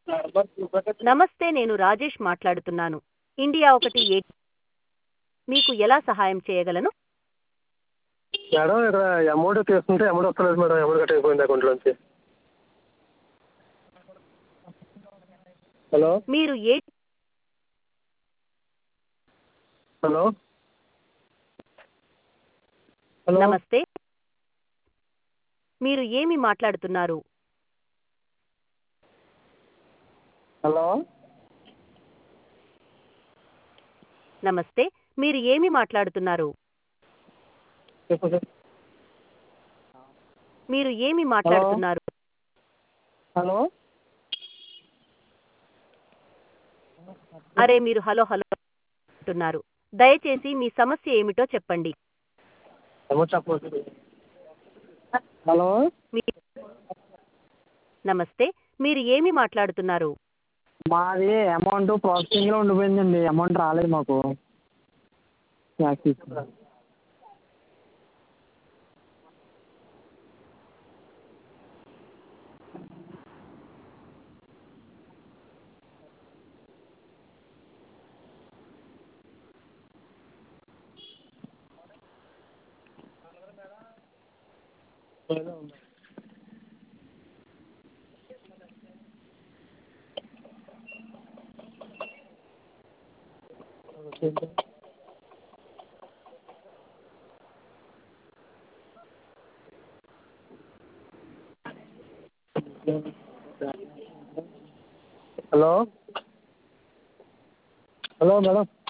నమస్తే నేను రాజేష్ మాట్లాడుతున్నాను ఇండియా ఒకటి ఏ మీకు ఎలా సహాయం చేయగలను మేడం ఇక్కడ అమౌంట్ తీసుకుంటే అమౌంట్ వస్తలేదు మేడం అమౌంట్ కట్ అయిపోయింది అకౌంట్లోంచి హలో మీరు ఏ హలో హలో నమస్తే మీరు ఏమి మాట్లాడుతున్నారు హలో నమస్తే మీరు ఏమి మాట్లాడుతున్నారు చెప్పు సార్ మీరు ఏమి మాట్లాడుతున్నారు హలో అరే మీరు హలో హలో అంటున్నారు దయచేసి మీ సమస్య ఏమిటో చెప్పండి అమౌంట్ చెప్పవచ్చు హలో మీ- నమస్తే మీరు ఏమి మాట్లాడుతున్నారు మాది అమౌంట్ ప్రాసెసింగ్లో ఉండిపోయిందండి అమౌంట్ రాలేదు మాకు క్యాష్ తీసుకున్నా హలో హలో మేడం